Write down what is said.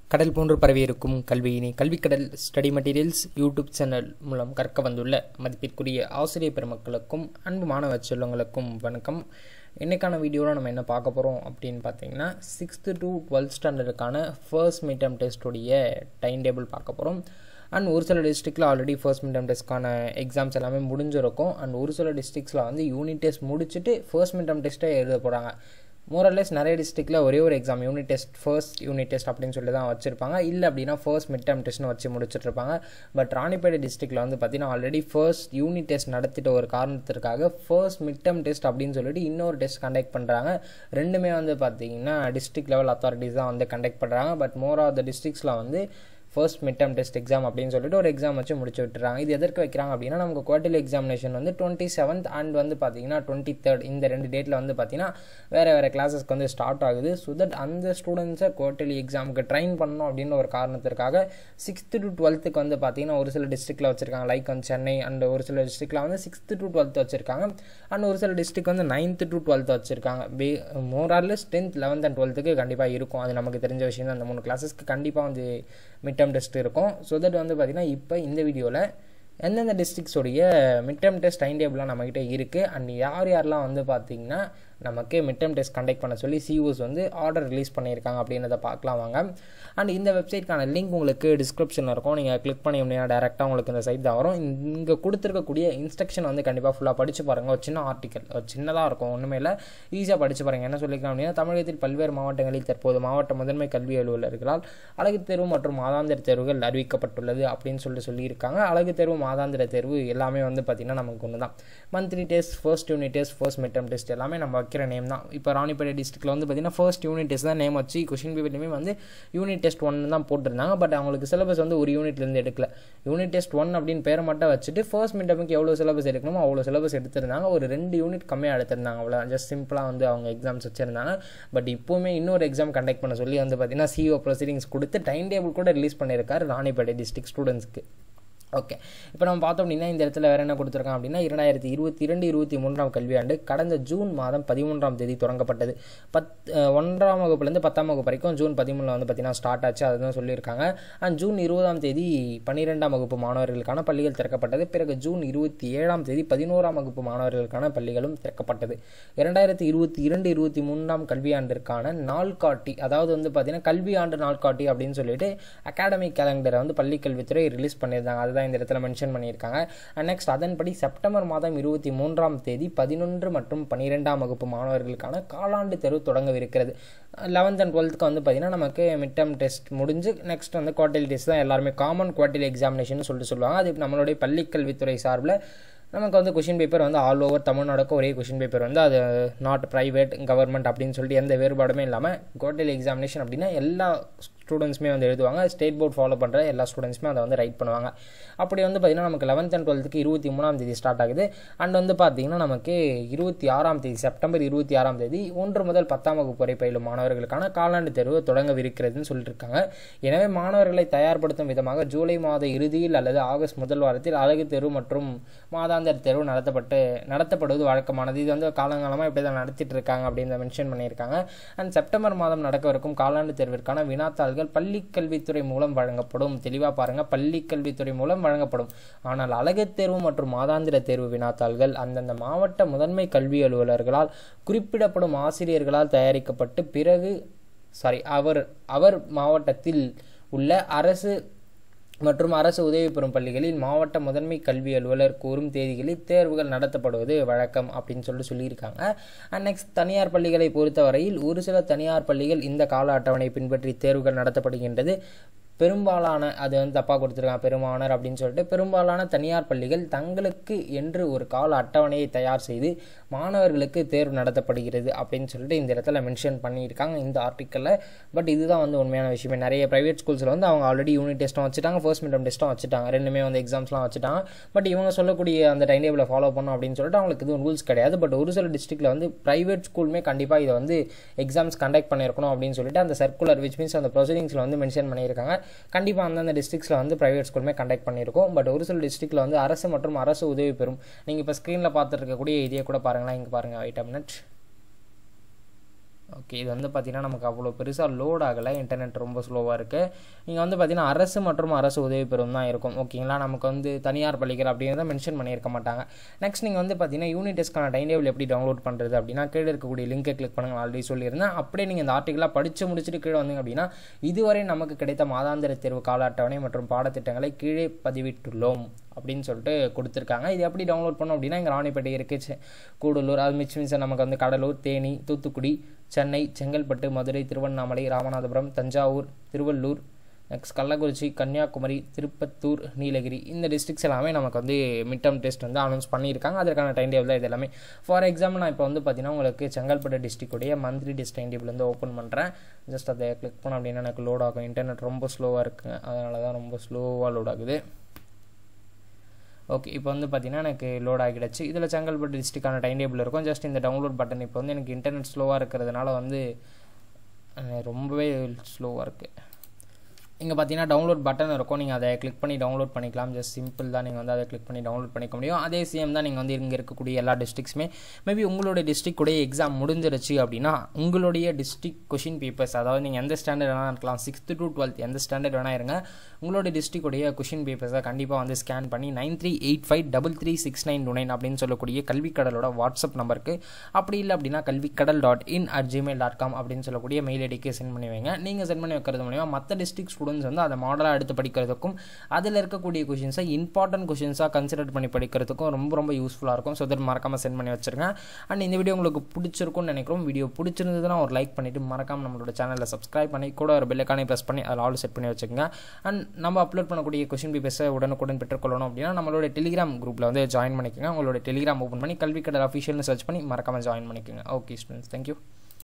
கடல் போன்று பரவியிருக்கும் கல்வியினை Kalvikadal study materials YouTube channel மூலம் கற்க வந்துள்ள மதிப்பிற்குரிய ஆசிரியர் பெருமக்களுக்கும் அன்பு மாணவ செல்வங்களுக்கும் வணக்கம் இன்றைக்கான வீடியோவில் நம்ம என்ன பார்க்க போகிறோம் அப்படின்னு பார்த்தீங்கன்னா சிக்ஸ்த்து டு டுவெல்த் ஸ்டாண்டர்டுக்கான ஃபர்ஸ்ட் மிட்டம் டெஸ்ட்டுடைய டைம் டேபிள் பார்க்க போகிறோம் அண்ட் ஒரு சில டிஸ்ட்ரிக்டில் ஆல்ரெடி ஃபர்ஸ்ட் மிட்டம் டெஸ்ட்க்கான எக்ஸாம்ஸ் எல்லாமே முடிஞ்சிருக்கும் அண்ட் ஒரு சில டிஸ்ட்ரிக்ஸில் வந்து யூனிட் டெஸ்ட் முடிச்சுட்டு ஃபர்ஸ்ட் மிட்டம் டெஸ்ட்டை எழுத போகிறாங்க மோரல்லெஸ் நிறைய டிஸ்ட்ரிக்டில் ஒரே ஒரு exam unit test first unit test அப்படின்னு சொல்லி தான் வச்சிருப்பாங்க இல்லை அப்படின்னா ஃபர்ஸ்ட் மிட் டேம் டெஸ்ட்னு வச்சு முடிச்சிட்ருப்பாங்க பட் ராணிப்பேட்டை டிஸ்ட்ரிக்டில் வந்து பார்த்தீங்கன்னா ஆல்ரெடி ஃபர்ஸ்ட் யூனிட் டெஸ்ட் நடத்திட்ட ஒரு காரணத்திற்காக ஃபர்ஸ்ட் மிட் டேம் டெஸ்ட் அப்படின்னு சொல்லிட்டு இன்னொரு டெஸ்ட் கண்டக்ட் பண்ணுறாங்க ரெண்டுமே வந்து பார்த்தீங்கன்னா டிஸ்ட்ரிக்ட் லெவல் அத்தாரிட்டிஸ் தான் வந்து கண்டக்ட் பண்ணுறாங்க பட் மோர் ஆஃப் த டிஸ்ட்ரிக்ஸில் வந்து first mid term test exam அப்படின்னு சொல்லிட்டு ஒரு எக்ஸாம் வச்சு முடிச்சு விட்டுறாங்க இது எதற்கு வைக்கிறாங்க அப்படின்னா நமக்கு குவார்டர்லி எக்ஸாமினேஷன் வந்து டுவெண்ட்டி செவன்த் அண்ட் வந்து பார்த்தீங்கன்னா டுவெண்ட்டி தேர்ட் இந்த ரெண்டு டேட்டில் வந்து பார்த்தீங்கன்னா வேறு வேறு கிளாஸஸ்க்கு வந்து ஸ்டார்ட் ஆகுது ஸோ தட் அந்த ஸ்டூடெண்ட்ஸை குவார்டர்லி எக்ஸாமுக்கு ட்ரைன் பண்ணணும் அப்படின்னு ஒரு காரணத்திற்காக சிக்ஸ்த்து டு டுவெல்த்துக்கு வந்து பார்த்தீங்கன்னா ஒரு சில டிஸ்ட்ரிக்டில் வச்சிருக்காங்க லைக் வந்து சென்னை அண்ட் ஒரு சில டிஸ்ட்ரிக்டில் வந்து சிக்ஸ்த்து டு டுவெல்த் வச்சிருக்காங்க அண்ட் ஒரு சில டிஸ்ட்ரிக் வந்து நைன்த்து டு டுவெல்த் வச்சிருக்காங்க பே மோரார்லெஸ் டென்த் லெவன்த் அண்ட் டுவெல்த்துக்கு கண்டிப்பாக இருக்கும் அது நமக்கு தெரிஞ்ச விஷயம் தான் அந்த மூணு கிளாஸஸ்க்கு கண்டிப்பாக வந்து மிட் டேர்ம் டெஸ்ட் இருக்கும் ஸோ தட் வந்து பார்த்திங்கன்னா இப்போ இந்த வீடியோவில் எந்தெந்த டிஸ்ட்ரிக்ஸோடைய மிட் டேர்ம் டெஸ்ட் டைம் டேபிளாக நம்மக்கிட்ட இருக்குது அண்ட் யார் யாரெல்லாம் வந்து பார்த்திங்கன்னா நமக்கு மிட் டேர்ம் டெஸ்ட் கண்டக்ட் பண்ண சொல்லி சிஓஸ் வந்து ஆர்டர் ரிலீஸ் பண்ணியிருக்காங்க அப்படின்றத பார்க்கலாம் வாங்க அண்ட் இந்த வெப்சைட்க்கான லிங்க் உங்களுக்கு டிஸ்கிரிப்ஷனில் இருக்கும் நீங்கள் கிளிக் பண்ணி அப்படின்னா டேரெக்டாக உங்களுக்கு இந்த சைட் தான் வரும் இங்கே கொடுத்துருக்கக்கூடிய இன்ஸ்ட்ரக்ஷன் வந்து கண்டிப்பாக ஃபுல்லாக படித்து பாருங்கள் ஒரு சின்ன ஆர்டிக்கல் ஒரு சின்னதாக இருக்கும் ஒன்றுமே இல்லை ஈஸியாக படித்து பாருங்கள் என்ன சொல்லிக்கலாம் அப்படின்னா தமிழகத்தில் பல்வேறு மாவட்டங்களில் தற்போது மாவட்ட முதன்மை கல்வி அலுவலர்களால் அழகு தேர்வு மற்றும் மாதாந்திர தேர்வுகள் அறிவிக்கப்பட்டுள்ளது அப்படின்னு சொல்லிட்டு சொல்லியிருக்காங்க அழகு தேர்வு மாதாந்திர தேர்வு எல்லாமே வந்து பார்த்திங்கன்னா நமக்கு ஒன்று தான் monthly test first unit test first mid term test எல்லாமே நம்ம வைக்கிற நேம் தான் இப்போ ராணிப்பேட்டை டிஸ்ட்ரிக்ட்டில் வந்து பார்த்திங்கன்னா ஃபர்ஸ்ட் யூனிட் டெஸ்ட் தான் நேம் வச்சு கொஷின் பேப்பர்லையுமே வந்து யூனிட் டெஸ்ட் ஒன் தான் போட்டிருந்தாங்க பட் அவங்களுக்கு சிலபஸ் வந்து ஒரு யூனிட்லேருந்து எடுக்கல யூனிட் டெஸ்ட் ஒன் அப்படின்னு பேரை மட்டும் வச்சுட்டு ஃபர்ஸ்ட் மிட் டெர்முக்கு எவ்வளோ சிலபஸ் எடுக்கணுமோ அவ்வளோ சிலபஸ் எடுத்திருந்தாங்க ஒரு ரெண்டு யூனிட் கம்மியாக எடுத்திருந்தாங்க அவ்வளோ ஜஸ்ட் சிம்பிளாக வந்து அவங்க எக்ஸாம்ஸ் வச்சுருந்தாங்க பட் இப்போவுமே இன்னொரு எக்ஸாம் கண்டக்ட் பண்ண சொல்லி வந்து பார்த்திங்கன்னா சிஓ ப்ரொசீடிங்ஸ் கொடுத்து டைம் டேபிள் கூட ரிலீஸ் பண்ணியிருக்காரு ராணிப்பேட்டை டிஸ்ட்ரிக்ட் ஸ்டூடெண்ட்ஸ்க்கு ஓகே இப்போ நம்ம பார்த்தோம் அப்படின்னா இந்த இடத்துல வேறு என்ன கொடுத்துருக்காங்க அப்படின்னா இரண்டாயிரத்தி இருபத்தி இரண்டு இருபத்தி மூன்றாம் கல்வியாண்டு கடந்த ஜூன் மாதம் பதிமூன்றாம் தேதி தொடங்கப்பட்டது பத் ஒன்றாம் வகுப்புலேருந்து பத்தாம் வகுப்பு வரைக்கும் ஜூன் பதிமூணில் வந்து பார்த்திங்கன்னா ஸ்டார்ட் ஆச்சு அதுதான் சொல்லியிருக்காங்க அண்ட் ஜூன் இருபதாம் தேதி பன்னிரெண்டாம் வகுப்பு மாணவர்களுக்கான பள்ளிகள் திறக்கப்பட்டது பிறகு ஜூன் இருபத்தி ஏழாம் தேதி பதினோராம் வகுப்பு மாணவர்களுக்கான பள்ளிகளும் திறக்கப்பட்டது இரண்டாயிரத்தி இருபத்தி இரண்டு இருபத்தி மூன்றாம் கல்வியாண்டிற்கான நாள்காட்டி அதாவது வந்து பார்த்திங்கன்னா கல்வி ஆண்டு நாள்காட்டி அப்படின்னு சொல்லிட்டு அகாடமிக் கேலண்டரை வந்து பள்ளிக்கல்வித்துறை ரிலீஸ் பண்ணியிருந்தாங்க அதுதான் இந்த இடத்துல மென்ஷன் பண்ணியிருக்காங்க அண்ட் நெக்ஸ்ட் அதன்படி செப்டம்பர் மாதம் இருபத்தி மூன்றாம் தேதி பதினொன்று மற்றும் பன்னிரெண்டாம் வகுப்பு மாணவர்களுக்கான காலாண்டு தேர்வு தொடங்கவிருக்கிறது லெவன்த் அண்ட் டுவெல்த்துக்கு வந்து பார்த்திங்கன்னா நமக்கு மிட் டேர்ம் டெஸ்ட் முடிஞ்சு நெக்ஸ்ட் வந்து குவார்டர்லி டெஸ்ட் தான் எல்லாருமே காமன் குவார்டர்லி எக்ஸாமினேஷன் சொல்லிட்டு சொல்லுவாங்க அது நம்மளுடைய பள்ளிக்கல்வித்துறை சார்பில் நமக்கு வந்து கொஷின் பேப்பர் வந்து ஆல் ஓவர் தமிழ்நாடுக்கு ஒரே கொஷின் பேப்பர் வந்து அது நாட் ப்ரைவேட் கவர்மெண்ட் அப்படின்னு சொல்லிட்டு எந்த வேறுபாடுமே இல்லாமல் குவார்டர்லி எக்ஸாமினேஷன் அப்படின்னா எல்லா ஸ்டூடெண்ட்ஸுமே வந்து எழுதுவாங்க ஸ்டேட் போர்ட் ஃபாலோ பண்ணுற எல்லா ஸ்டூடெண்ட்ஸுமே அதை வந்து ரைட் பண்ணுவாங்க அப்படி வந்து பார்த்திங்கன்னா நமக்கு லெவன்த் அண்ட் டுவெல்த்துக்கு இருபத்தி மூணாம் தேதி ஸ்டார்ட் ஆகுது அண்ட் வந்து பார்த்திங்கன்னா நமக்கு இருபத்தி ஆறாம் தேதி செப்டம்பர் இருபத்தி ஆறாம் தேதி ஒன்று முதல் பத்தாம் வகுப்பு வரை பயிலும் மாணவர்களுக்கான காலாண்டு தேர்வு தொடங்கவிருக்கிறதுன்னு சொல்லியிருக்காங்க எனவே மாணவர்களை தயார்படுத்தும் விதமாக ஜூலை மாத இறுதியில் அல்லது ஆகஸ்ட் முதல் வாரத்தில் அழகு தேர்வு மற்றும் மாதாந்திர தேர்வு நடத்தப்பட்டு நடத்தப்படுவது வழக்கமானது இது வந்து காலங்காலமாக இப்படி தான் நடத்திட்டு இருக்காங்க அப்படின்னு மென்ஷன் பண்ணியிருக்காங்க அண்ட் செப்டம்பர் மாதம் நடக்கவிருக்கும் காலாண்டு தேர்விற்கான வினாத்தாள் வினாத்தாள்கள் பள்ளி கல்வித்துறை மூலம் வழங்கப்படும் தெளிவாக பாருங்கள் பள்ளி கல்வித்துறை மூலம் வழங்கப்படும் ஆனால் அழகு தேர்வு மற்றும் மாதாந்திர தேர்வு வினாத்தாள்கள் அந்தந்த மாவட்ட முதன்மை கல்வி அலுவலர்களால் குறிப்பிடப்படும் ஆசிரியர்களால் தயாரிக்கப்பட்டு பிறகு சாரி அவர் அவர் மாவட்டத்தில் உள்ள அரசு மற்றும் அரசு உதவி பெறும் பள்ளிகளில் மாவட்ட முதன்மை கல்வி அலுவலர் கூறும் தேதிகளில் தேர்வுகள் நடத்தப்படுவது வழக்கம் அப்படின்னு சொல்லிட்டு சொல்லியிருக்காங்க அண்ட் நெக்ஸ்ட் தனியார் பள்ளிகளை பொறுத்தவரையில் ஒரு சில தனியார் பள்ளிகள் இந்த கால அட்டவணை பின்பற்றி தேர்வுகள் நடத்தப்படுகின்றது பெரும்பாலான அது வந்து தப்பாக கொடுத்துருக்காங்க பெருமானர் அப்படின்னு சொல்லிட்டு பெரும்பாலான தனியார் பள்ளிகள் தங்களுக்கு என்று ஒரு கால அட்டவணையை தயார் செய்து மாணவர்களுக்கு தேர்வு நடத்தப்படுகிறது அப்படின்னு சொல்லிட்டு இந்த இடத்துல மென்ஷன் பண்ணியிருக்காங்க இந்த ஆர்டிக்கலில் பட் இதுதான் வந்து உண்மையான விஷயமே நிறைய ப்ரைவேட் ஸ்கூல்ஸில் வந்து அவங்க ஆல்ரெடி யூனிட் டெஸ்ட்டும் வச்சுட்டாங்க ஃபர்ஸ்ட் மிட்டம் டெஸ்ட்டும் வச்சுட்டாங்க ரெண்டுமே வந்து எக்ஸாம்ஸ்லாம் வச்சுட்டாங்க பட் இவங்க சொல்லக்கூடிய அந்த டைம் டேபிளை ஃபாலோ பண்ணணும் அப்படின்னு சொல்லிட்டு அவங்களுக்கு எதுவும் ரூல்ஸ் கிடையாது பட் ஒரு சில டிஸ்ட்ரிக்ட்டில் வந்து ப்ரைவேட் ஸ்கூலுமே கண்டிப்பாக இதை வந்து எக்ஸாம்ஸ் கண்டக்ட் பண்ணியிருக்கணும் அப்படின்னு சொல்லிட்டு அந்த சர்க்குலர் விச் மீன்ஸ் அந்த ப்ரொசீடிங்ஸில் வந்து மென்ஷன் பண்ணியிருக்காங்க கண்டிப்பாக அந்தந்த டிஸ்ட்ரிக்ஸில் வந்து ப்ரைவேட் ஸ்கூலுமே கண்டக்ட் பண்ணியிருக்கோம் பட் ஒரு சில டிஸ்ட்ரிக்ட்டில் வந்து அரசு மற்றும் அரசு உதவி பெறும் நீங்கள் இப்போ ஸ்க்ரீனில் பார்த்துட்டு இருக்கக்கூடிய இதே கூட பாருங்களேன் இங்கே பாருங்கள் வெயிட் மினிட் ஓகே இது வந்து பார்த்திங்கன்னா நமக்கு அவ்வளோ பெருசாக லோட் ஆகலை இன்டர்நெட் ரொம்ப ஸ்லோவாக இருக்குது நீங்கள் வந்து பார்த்திங்கன்னா அரசு மற்றும் அரசு உதவி பெறும் தான் இருக்கும் ஓகேங்களா நமக்கு வந்து தனியார் பள்ளிகள் அப்படிங்கிறத மென்ஷன் பண்ணியிருக்க மாட்டாங்க நெக்ஸ்ட் நீங்கள் வந்து பார்த்தீங்கன்னா யூனிட் டெஸ்ட்க்கான டைம் டேபிள் எப்படி டவுன்லோட் பண்ணுறது அப்படின்னா கீழே இருக்கக்கூடிய லிங்கை கிளிக் பண்ணுங்க ஆல்ரெடி சொல்லியிருந்தேன் அப்படியே நீங்கள் இந்த ஆர்டிக்கலாக படித்து முடிச்சுட்டு கீழே வந்தீங்க அப்படின்னா இதுவரை நமக்கு கிடைத்த மாதாந்திர தேர்வு கால அட்டவணை மற்றும் பாடத்திட்டங்களை கீழே பதிவிட்டுள்ளோம் அப்படின்னு சொல்லிட்டு கொடுத்துருக்காங்க இது எப்படி டவுன்லோட் பண்ணோம் அப்படின்னா இங்கே ராணிப்பேட்டை இருக்குது கூடலூர் அது மிச்சம் மிச்சம் நமக்கு வந்து கடலூர் தேனி தூத்துக்குடி சென்னை செங்கல்பட்டு மதுரை திருவண்ணாமலை ராமநாதபுரம் தஞ்சாவூர் திருவள்ளூர் நெக்ஸ்ட் கள்ளக்குறிச்சி கன்னியாகுமரி திருப்பத்தூர் நீலகிரி இந்த டிஸ்ட்ரிக்ஸ் எல்லாமே நமக்கு வந்து மிட் டேர்ம் டெஸ்ட் வந்து அனௌன்ஸ் பண்ணியிருக்காங்க அதற்கான டைம் டேபிள் தான் இது எல்லாமே ஃபார் எக்ஸாம்பிள் நான் இப்போ வந்து பார்த்தீங்கன்னா உங்களுக்கு செங்கல்பட்டு டிஸ்ட்ரிக்டுடைய மந்த்லி டெஸ்ட் டைம் டேபிள் வந்து ஓப்பன் பண்ணுறேன் ஜஸ்ட் அதை கிளிக் பண்ண அப்படின்னா எனக்கு லோட் ஆகும் இன்டர்நெட் ரொம்ப ஸ்லோவாக இருக்குங்க அதனால தான் ரொம்ப ஸ்லோவாக லோட் ஆகுது ஓகே இப்போ வந்து பார்த்தீங்கன்னா எனக்கு லோட் ஆகிடுச்சு இதில் செங்கல்பட்டு டிஸ்ட்ரிக்டான டைம் டேபிள் இருக்கும் ஜஸ்ட் இந்த டவுன்லோட் பட்டன் இப்போ வந்து எனக்கு இன்டர்நெட் ஸ்லோவாக இருக்கிறதுனால வந்து ரொம்பவே ஸ்லோவாக இருக்குது இங்கே பார்த்தீங்கன்னா டவுன்லோட் பட்டன் இருக்கும் நீங்கள் அதை கிளிக் பண்ணி டவுன்லோட் பண்ணிக்கலாம் ஜஸ்ட் சிம்பிள் தான் நீங்கள் வந்து அதை கிளிக் பண்ணி டவுன்லோட் பண்ணிக்க முடியும் அதே சேம் தான் நீங்கள் வந்து இங்கே இருக்கக்கூடிய எல்லா டிஸ்ட்ரிக்ஸுமே மேபி உங்களுடைய டிஸ்ட்ரிக் உடைய எக்ஸாம் முடிஞ்சிருச்சு அப்படின்னா உங்களுடைய டிஸ்ட்ரிக் கொஷின் பேப்பர்ஸ் அதாவது நீங்கள் எந்த ஸ்டாண்டர்ட் வேணால் இருக்கலாம் சிக்ஸ்த்து டு டுவெல்த் எந்த ஸ்டாண்டர்ட் வேணால் இருங்க உங்களுடைய டிஸ்ட்ரிக் உடைய கொஷின் பேப்பர்ஸை கண்டிப்பாக வந்து ஸ்கேன் பண்ணி nine three eight five double three six nine two nine அப்படின்னு சொல்லக்கூடிய கல்விக்கடலோட வாட்ஸ்அப் நம்பருக்கு அப்படி இல்லை அப்படின்னா Kalvikadal dot in at Gmail dot com அப்படின்னு சொல்லக்கூடிய மெயில் ஐடிக்கு சென்ட் பண்ணி வைங்க நீங்கள் சென்ட் பண்ணி வைக்கிறது மூலிமா மற்ற டிஸ்ட்ரிக் ஸ்டூடெண்ட்ஸ் வந்து அதை மாடலாக எடுத்து படிக்கிறதுக்கும் அதில் இருக்கக்கூடிய கொஷின்ஸை இம்பார்ட்டன்ட் கொஷின்ஸாக கன்சிடர் பண்ணி படிக்கிறதுக்கும் ரொம்ப ரொம்ப யூஸ்ஃபுல்லாக இருக்கும் ஸோ தட் மறக்காமல் சென்ட் பண்ணி வச்சிருங்க அண்ட் இந்த வீடியோ உங்களுக்கு பிடிச்சிருக்கும்னு நினைக்கிறோம் வீடியோ பிடிச்சிருந்ததுன்னா ஒரு லைக் பண்ணிவிட்டு மறக்காமல் நம்மளோட சேனலில் சப்ஸ்கிரைப் பண்ணி கூட ஒரு பெல்லைக்கானே ப்ரெஸ் பண்ணி அதில் ஆல் செட் பண்ணி வச்சுக்கோங்க அண்ட் நம்ம அப்லோட் பண்ணக்கூடிய கொஷின் பேப்பர்ஸை உடனுக்குடன் பெற்றுக்கொள்ளணும் அப்படின்னா நம்மளோட டெலிகிராம் குரூப்பில் வந்து ஜாயின் பண்ணிக்கோங்க உங்களோட டெலிகிராம் ஓப்பன் பண்ணி கல்வி கடல் அஃபிஷியல்னு சர்ச் பண்ணி மறக்காமல் ஜாயின் பண்ணிக்கோங்க ஓகே ஸ்டூடெண்ட்ஸ் தேங்க்யூ